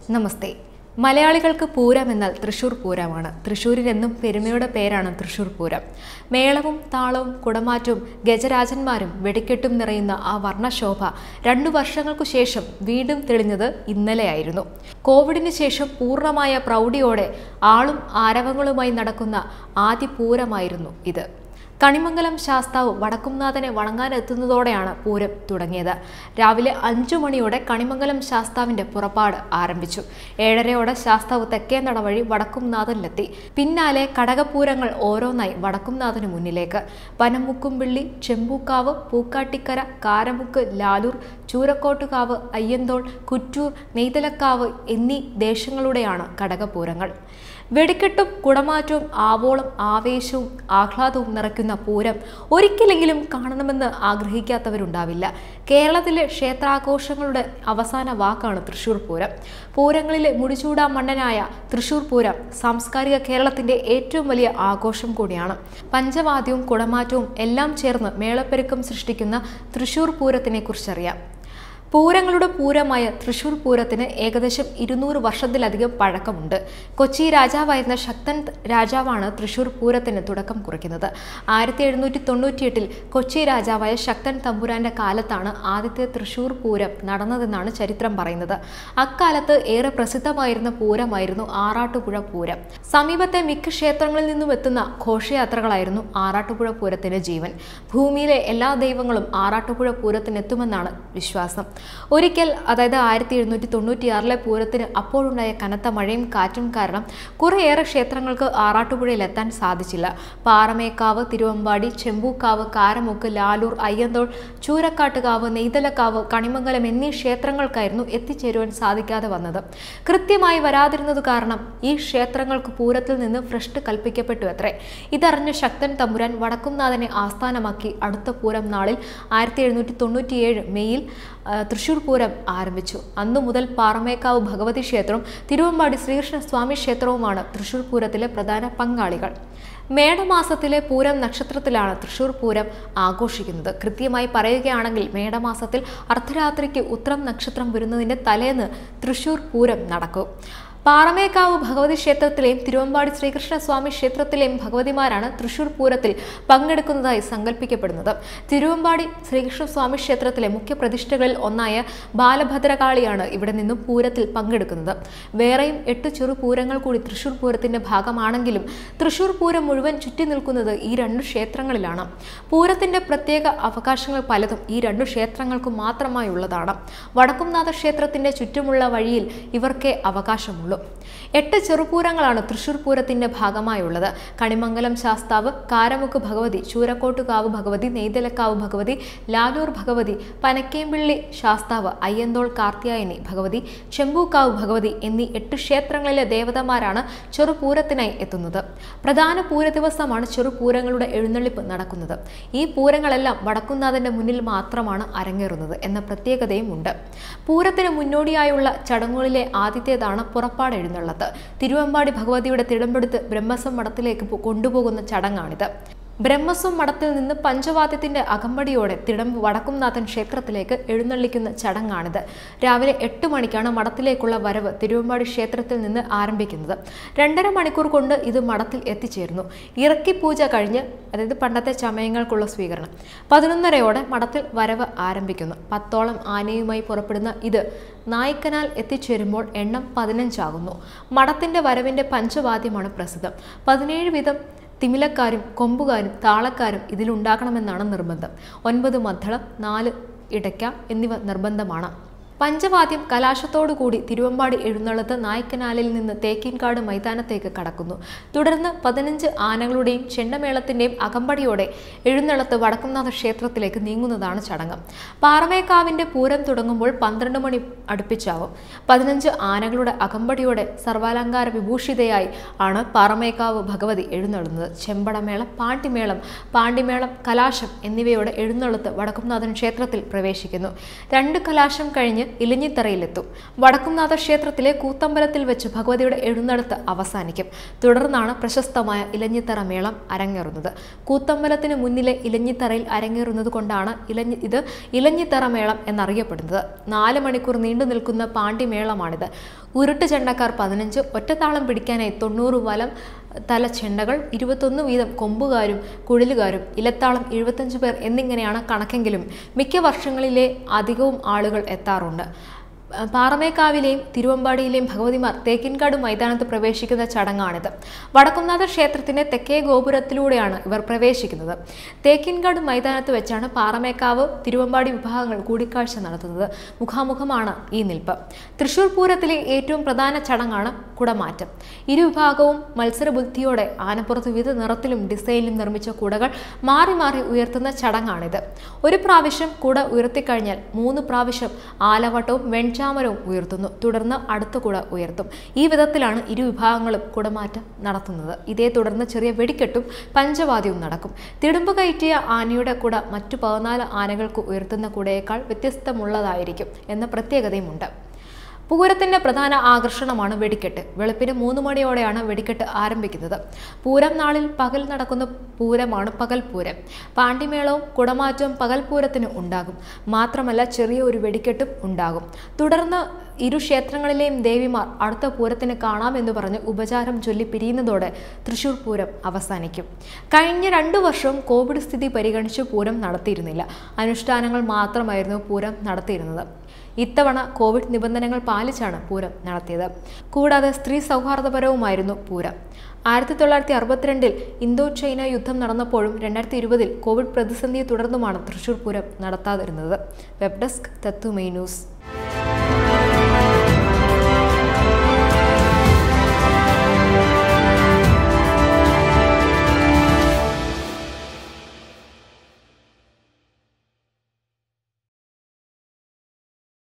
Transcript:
നമസ്തേ മലയാളികൾക്ക് പൂരം എന്നാൽ തൃശൂർ പൂരമാണ് തൃശ്ശൂരിനെന്നും പെരുമയുടെ പേരാണ് തൃശൂർ പൂരം മേളവും താളവും കുടമാറ്റവും ഗജരാജന്മാരും വെടിക്കെട്ടും നിറയുന്ന ആ വർണ്ണശോഭ രണ്ടു വർഷങ്ങൾക്കു ശേഷം വീണ്ടും തെളിഞ്ഞത് ഇന്നലെയായിരുന്നു കോവിഡിന് ശേഷം പൂർണ്ണമായ പ്രൗഢിയോടെ ആളും ആരവങ്ങളുമായി നടക്കുന്ന ആദ്യ പൂരമായിരുന്നു ഇത് കണിമംഗലം ശാസ്താവ് വടക്കുംനാഥനെ വണങ്ങാനെത്തുന്നതോടെയാണ് പൂരം തുടങ്ങിയത് രാവിലെ അഞ്ചു മണിയോടെ കണിമംഗലം ശാസ്താവിന്റെ പുറപ്പാട് ആരംഭിച്ചു ഏഴരയോടെ ശാസ്താവ് തെക്കേനട വഴി വടക്കുംനാഥനിലെത്തി പിന്നാലെ കടകപൂരങ്ങൾ ഓരോന്നായി വടക്കുംനാഥന് മുന്നിലേക്ക് പനമുക്കുംപിള്ളി ചെമ്പൂക്കാവ് പൂക്കാട്ടിക്കര കാരമുക്ക് ലാലൂർ ചൂരക്കോട്ടുകാവ് അയ്യന്തോൾ കുറ്റൂർ നെയ്തലക്കാവ് എന്നീ ദേശങ്ങളുടെയാണ് കടകപൂരങ്ങൾ വെടിക്കെട്ടും കുടമാറ്റവും ആവോളം ആവേശവും ആഹ്ലാദവും നിറയ്ക്കുന്ന പൂരം ഒരിക്കലെങ്കിലും കാണണമെന്ന് ആഗ്രഹിക്കാത്തവരുണ്ടാവില്ല കേരളത്തിലെ ക്ഷേത്രാഘോഷങ്ങളുടെ അവസാന വാക്കാണ് തൃശൂർ പൂരം പൂരങ്ങളിലെ മുടിചൂടാ മണ്ണനായ തൃശൂർ പൂരം സാംസ്കാരിക കേരളത്തിന്റെ ഏറ്റവും വലിയ ആഘോഷം കൂടിയാണ് പഞ്ചവാദ്യവും കുടമാറ്റവും എല്ലാം ചേർന്ന് മേളപ്പെരുക്കം സൃഷ്ടിക്കുന്ന തൃശൂർ പൂരത്തിനെ കുറിച്ചറിയാം പൂരങ്ങളുടെ പൂരമായ തൃശൂർ പൂരത്തിന് ഏകദേശം ഇരുന്നൂറ് വർഷത്തിലധികം പഴക്കമുണ്ട് കൊച്ചി രാജാവായിരുന്ന ശക്തൻ രാജാവാണ് തൃശൂർ പൂരത്തിന് തുടക്കം കുറിക്കുന്നത് ആയിരത്തി എഴുന്നൂറ്റി തൊണ്ണൂറ്റിയെട്ടിൽ കൊച്ചി രാജാവായ ശക്തൻ തമ്പുരാന്റെ കാലത്താണ് ആദ്യത്തെ തൃശൂർ പൂരം നടന്നതെന്നാണ് ചരിത്രം പറയുന്നത് അക്കാലത്ത് ഏറെ പ്രസിദ്ധമായിരുന്ന പൂരമായിരുന്നു ആറാട്ടുപുഴ പൂരം സമീപത്തെ മിക്ക ക്ഷേത്രങ്ങളിൽ നിന്നും എത്തുന്ന ഘോഷയാത്രകളായിരുന്നു ആറാട്ടുപുഴ പൂരത്തിന്റെ ജീവൻ ഭൂമിയിലെ എല്ലാ ദൈവങ്ങളും ആറാട്ടുപുഴ പൂരത്തിനെത്തുമെന്നാണ് വിശ്വാസം ഒരിക്കൽ അതായത് ആയിരത്തി എഴുന്നൂറ്റി തൊണ്ണൂറ്റിയാറിലെ പൂരത്തിന് അപ്പോഴുണ്ടായ കനത്ത മഴയും കാറ്റും കാരണം കുറേയേറെ ക്ഷേത്രങ്ങൾക്ക് ആറാട്ടുപുഴയിൽ എത്താൻ സാധിച്ചില്ല പാറമേക്കാവ് തിരുവമ്പാടി ചെമ്പൂക്കാവ് കാരമുക്ക് ലാലൂർ അയ്യന്തോൾ ചൂരക്കാട്ടുകാവ് നെയ്തലക്കാവ് കണിമംഗലം എന്നീ ക്ഷേത്രങ്ങൾക്കായിരുന്നു എത്തിച്ചേരുവാൻ സാധിക്കാതെ വന്നത് കൃത്യമായി വരാതിരുന്നത് കാരണം ഈ ക്ഷേത്രങ്ങൾക്ക് പൂരത്തിൽ നിന്ന് ഭ്രഷ്ട് കൽപ്പിക്കപ്പെട്ടു അത്രേ ഇതറിഞ്ഞ ശക്തൻ തമ്പുരാൻ വടക്കുംനാഥനെ ആസ്ഥാനമാക്കി അടുത്ത പൂരം നാളിൽ ആയിരത്തി എഴുന്നൂറ്റി തൊണ്ണൂറ്റിയേഴ് മെയ്യിൽ ആ, തൃശൂർ പൂരം ആരംഭിച്ചു അന്നു മുതൽ പാറമേക്കാവ് ഭഗവതി ക്ഷേത്രവും തിരുവമ്പാടി ശ്രീകൃഷ്ണ സ്വാമി ക്ഷേത്രവുമാണ് തൃശൂർ പൂരത്തിലെ പ്രധാന പങ്കാളികൾ മേടമാസത്തിലെ പൂരം നക്ഷത്രത്തിലാണ് തൃശൂർ പൂരം ആഘോഷിക്കുന്നത് കൃത്യമായി പറയുകയാണെങ്കിൽ മേടമാസത്തിൽ അർദ്ധരാത്രിക്ക് ഉത്രം നക്ഷത്രം വരുന്നതിന്റെ തലേന്ന് തൃശൂർ പൂരം നടക്കും പാറമേക്കാവ് ഭഗവതി ക്ഷേത്രത്തിലെയും തിരുവമ്പാടി ശ്രീകൃഷ്ണസ്വാമി ക്ഷേത്രത്തിലെയും ഭഗവതിമാരാണ് തൃശൂർ പൂരത്തിൽ പങ്കെടുക്കുന്നതായി സങ്കല്പിക്കപ്പെടുന്നത് തിരുവമ്പാടി ശ്രീകൃഷ്ണസ്വാമി ക്ഷേത്രത്തിലെ മുഖ്യ പ്രതിഷ്ഠകളിൽ ഒന്നായ ബാലഭദ്രകാളിയാണ് ഇവിടെ നിന്നും പൂരത്തിൽ പങ്കെടുക്കുന്നത് വേറെയും എട്ട് ചെറു പൂരങ്ങൾ കൂടി തൃശൂർ പൂരത്തിന്റെ ഭാഗമാണെങ്കിലും തൃശൂർ പൂരം മുഴുവൻ ചുറ്റി നിൽക്കുന്നത് ഈ രണ്ട് ക്ഷേത്രങ്ങളിലാണ് പൂരത്തിന്റെ പ്രത്യേക അവകാശങ്ങൾ പലതും ഈ രണ്ട് ക്ഷേത്രങ്ങൾക്ക് മാത്രമായുള്ളതാണ് വടക്കുംനാഥ ക്ഷേത്രത്തിന്റെ ചുറ്റുമുള്ള വഴിയിൽ ഇവർക്കേ അവകാശമുള്ളൂ എട്ട് ചെറുപൂരങ്ങളാണ് തൃശൂർ പൂരത്തിന്റെ ഭാഗമായുള്ളത് കണിമംഗലം ശാസ്താവ് കാരമുക്ക് ഭഗവതി ചൂരക്കോട്ടുകാവ് ഭഗവതി നെയ്തലക്കാവ് ഭഗവതി ലാലൂർ ഭഗവതി പനക്കേമ്പിള്ളി ശാസ്താവ് അയ്യന്തോൾ കാർത്തിയായനി ഭഗവതി ചെമ്പൂക്കാവ് ഭഗവതി എന്നീ എട്ട് ക്ഷേത്രങ്ങളിലെ ദേവതമാരാണ് ചെറുപൂരത്തിനായി എത്തുന്നത് പ്രധാന പൂര ദിവസമാണ് ചെറുപൂരങ്ങളുടെ എഴുന്നള്ളിപ്പ് നടക്കുന്നത് ഈ പൂരങ്ങളെല്ലാം വടക്കുന്നാഥന്റെ മുന്നിൽ മാത്രമാണ് അരങ്ങേറുന്നത് എന്ന പ്രത്യേകതയും ഉണ്ട് പൂരത്തിന് മുന്നോടിയായുള്ള ചടങ്ങുകളിലെ ആദ്യത്തേതാണ് പുറപ്പാട് എഴുന്നള്ളത്ത് തിരുവമ്പാടി ഭഗവതിയുടെ തിടമ്പെടുത്ത് ബ്രഹ്മസം മഠത്തിലേക്ക് പോ- കൊണ്ടുപോകുന്ന ചടങ്ങാണിത് ബ്രഹ്മസ്വം മഠത്തിൽ നിന്ന് പഞ്ചവാദ്യത്തിന്റെ അകമ്പടിയോടെ തിടമ്പ് വടക്കുംനാഥൻ ക്ഷേത്രത്തിലേക്ക് എഴുന്നള്ളിക്കുന്ന ചടങ്ങാണിത് രാവിലെ എട്ട് മണിക്കാണ് മഠത്തിലേക്കുള്ള വരവ് തിരുവമ്പാടി ക്ഷേത്രത്തിൽ നിന്ന് ആരംഭിക്കുന്നത് രണ്ടര മണിക്കൂർ കൊണ്ട് ഇത് മഠത്തിൽ എത്തിച്ചേരുന്നു ഇറക്കി പൂജ കഴിഞ്ഞ് അതായത് പണ്ടത്തെ ചമയങ്ങൾക്കുള്ള സ്വീകരണം പതിനൊന്നരയോടെ മഠത്തിൽ വരവ് ആരംഭിക്കുന്നു പത്തോളം ആനയുമായി പുറപ്പെടുന്ന ഇത് നായ്ക്കനാൽ എത്തിച്ചേരുമ്പോൾ എണ്ണം പതിനഞ്ചാകുന്നു മഠത്തിന്റെ വരവിന്റെ പഞ്ചവാദ്യമാണ് പ്രസിദ്ധം പതിനേഴ് വീതം തിമിലക്കാരും കൊമ്പുകാരും താളക്കാരും ഇതിലുണ്ടാകണമെന്നാണ് നിർബന്ധം ഒൻപത് മദ്ദളം നാല് ഇടയ്ക്ക എന്നിവ നിർബന്ധമാണ് പഞ്ചവാദ്യം കലാശത്തോടുകൂടി തിരുവമ്പാടി എഴുന്നള്ളത്ത് നായ്ക്കനാലിൽ നിന്ന് തേക്കിൻകാട് മൈതാനത്തേക്ക് കടക്കുന്നു തുടർന്ന് പതിനഞ്ച് ആനകളുടെയും ചെണ്ടമേളത്തിന്റെയും അകമ്പടിയോടെ എഴുന്നള്ളത്ത് വടക്കുംനാഥ ക്ഷേത്രത്തിലേക്ക് നീങ്ങുന്നതാണ് ചടങ്ങ് പാറമേക്കാവിന്റെ പൂരം തുടങ്ങുമ്പോൾ പന്ത്രണ്ട് മണി അടുപ്പിച്ചാവും പതിനഞ്ച് ആനകളുടെ അകമ്പടിയോടെ സർവാലങ്കാര വിഭൂഷിതയായി ആണ് പാറമേക്കാവ് ഭഗവതി എഴുന്നള്ളുന്നത് ചെമ്പടമേളം പാണ്ടിമേളം പാണ്ടിമേളം കലാശം എന്നിവയോടെ എഴുന്നള്ളത്ത് വടക്കുംനാഥൻ ക്ഷേത്രത്തിൽ പ്രവേശിക്കുന്നു രണ്ട് കലാശം കഴിഞ്ഞ് ഇലഞ്ഞിത്തറയിലെത്തും വടക്കുംനാഥ ക്ഷേത്രത്തിലെ കൂത്തമ്പലത്തിൽ വെച്ച് ഭഗവതിയുടെ എഴുന്നള്ളത്ത് അവസാനിക്കും തുടർന്നാണ് പ്രശസ്തമായ ഇലഞ്ഞിത്തറ മേളം അരങ്ങേറുന്നത് കൂത്തമ്പലത്തിന് മുന്നിലെ ഇലഞ്ഞിത്തറയിൽ അരങ്ങേറുന്നത് കൊണ്ടാണ് ഇലഞ്ഞി ഇത് ഇലഞ്ഞിത്തറ മേളം എന്നറിയപ്പെടുന്നത് നാല് മണിക്കൂർ നീണ്ടു നിൽക്കുന്ന പാണ്ടിമേളമാണിത് ഉരുട്ട് ചെണ്ടക്കാർ പതിനഞ്ച് ഒറ്റത്താളം പിടിക്കാനായി തൊണ്ണൂറ് വലം തല ചെണ്ടകൾ ഇരുപത്തൊന്ന് വീതം കൊമ്പുകാരും കുഴലുകാരും ഇലത്താളം എഴുപത്തഞ്ച് പേർ എന്നിങ്ങനെയാണ് കണക്കെങ്കിലും മിക്ക വർഷങ്ങളിലെ അധികവും ആളുകൾ എത്താറുണ്ട് പാറമേക്കാവിലെയും തിരുവമ്പാടിയിലെയും ഭഗവതിമാർ തേക്കിൻകാട് മൈതാനത്ത് പ്രവേശിക്കുന്ന ചടങ്ങാണിത് വടക്കുംനാഥ ക്ഷേത്രത്തിന്റെ തെക്കേ ഗോപുരത്തിലൂടെയാണ് ഇവർ പ്രവേശിക്കുന്നത് തേക്കിൻകാട് മൈതാനത്ത് വെച്ചാണ് പാറമേക്കാവ് തിരുവമ്പാടി വിഭാഗങ്ങൾ കൂടിക്കാഴ്ച നടത്തുന്നത് മുഖാമുഖമാണ് ഈ നിൽപ്പ് തൃശൂർ പൂരത്തിലെ ഏറ്റവും പ്രധാന ചടങ്ങാണ് കുടമാറ്റം ഇരുവിഭാഗവും മത്സരബുദ്ധിയോടെ ആനപ്പുറത്ത് വിവിധ നിറത്തിലും ഡിസൈനിലും നിർമ്മിച്ച കുടകൾ മാറി മാറി ഉയർത്തുന്ന ചടങ്ങാണിത് ഒരു പ്രാവശ്യം കുട ഉയർത്തിക്കഴിഞ്ഞാൽ മൂന്ന് പ്രാവശ്യം ആലവട്ടവും വെൺചാമരവും ഉയർത്തുന്നു തുടർന്ന് അടുത്ത കുട ഉയർത്തും ഈ വിധത്തിലാണ് ഇരുവിഭാഗങ്ങളും കുടമാറ്റം നടത്തുന്നത് ഇതേ തുടർന്ന് ചെറിയ വെടിക്കെട്ടും പഞ്ചവാദ്യവും നടക്കും തിടുമ്പ് കയറ്റിയ ആനയുടെ കുട മറ്റു പതിനാല് ആനകൾക്ക് ഉയർത്തുന്ന കുടയേക്കാൾ വ്യത്യസ്തമുള്ളതായിരിക്കും എന്ന പ്രത്യേകതയുമുണ്ട് പൂരത്തിന്റെ പ്രധാന ആകർഷണമാണ് വെടിക്കെട്ട് വെളുപ്പിന് മൂന്ന് മണിയോടെയാണ് വെടിക്കെട്ട് ആരംഭിക്കുന്നത് പൂരം നാളിൽ പകൽ നടക്കുന്ന പൂരമാണ് പകൽപൂരം പാണ്ടിമേളവും കുടമാറ്റവും പകൽപൂരത്തിന് ഉണ്ടാകും മാത്രമല്ല ചെറിയ ഒരു വെടിക്കെട്ടും ഉണ്ടാകും തുടർന്ന് ഇരു ക്ഷേത്രങ്ങളിലെയും ദേവിമാർ അടുത്ത പൂരത്തിന് കാണാമെന്ന് പറഞ്ഞ് ഉപചാരം ചൊല്ലി പിരിയുന്നതോടെ തൃശൂർ പൂരം അവസാനിക്കും കഴിഞ്ഞ രണ്ടു വർഷവും കോവിഡ് സ്ഥിതി പരിഗണിച്ച് പൂരം നടത്തിയിരുന്നില്ല അനുഷ്ഠാനങ്ങൾ മാത്രമായിരുന്നു പൂരം നടത്തിയിരുന്നത് ഇത്തവണ കോവിഡ് നിബന്ധനകൾ പാലിച്ചാണ് പൂരം നടത്തിയത് കൂടാതെ സ്ത്രീ സൗഹാർദ്ദപരവുമായിരുന്നു പൂരം ആയിരത്തി തൊള്ളായിരത്തി അറുപത്തിരണ്ടിൽ ഇന്തോ ചൈന യുദ്ധം നടന്നപ്പോഴും രണ്ടായിരത്തി ഇരുപതിൽ കോവിഡ് പ്രതിസന്ധിയെ തുടർന്നുമാണ് തൃശൂർ പൂരം നടത്താതിരുന്നത് വെബ് ഡെസ്ക് തത്വമൈ ന്യൂസ്